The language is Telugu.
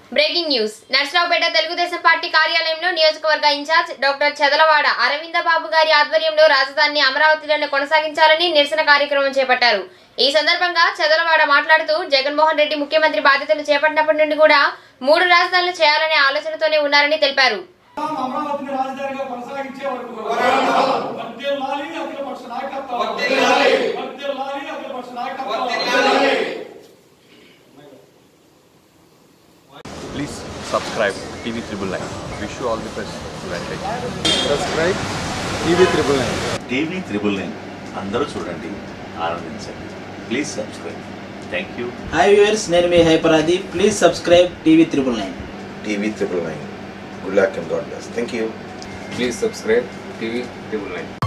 Breaking news Narasaraopet Telugu Desam party కార్యాలయంలో నియోజకవర్గ ఇన్ఛార్జ్ డాక్టర్ చదలవాడ అరవింద బాబు గారి ఆధ్వర్యంలో రాజధానిని అమరావతిలోనే కొనసాగించాలని నిరసన కార్యక్రమం చేపట్టారు ఈ సందర్భంగా చదలవాడ మాట్లాడుతూ జగన్మోహన్ రెడ్డి ముఖ్యమంత్రి బాధ్యతలు చేపట్టినప్పటి నుండి కూడా మూడు రాజధానులు చేయాలనే ఆలోచనతోనే ఉన్నారని తెలిపారు అమరావతిని రాజధానిగా కొనసాగించే వరకు వర్ధిల్లాలి అఖిలపక్ష నాయకత్వం వర్ధిల్లాలి అఖిలపక్ష నాయకత్వం Please subscribe TV Triple Nine. Wish you all the best. Advantage. Subscribe TV triple nine TV triple nine అందరూ చూడండి ఆనందించండి please subscribe thank you hi viewers నేను మీ హైపరాది please subscribe TV triple nine TV triple nine. Good luck and God bless. Thank you. Please subscribe TV triple nine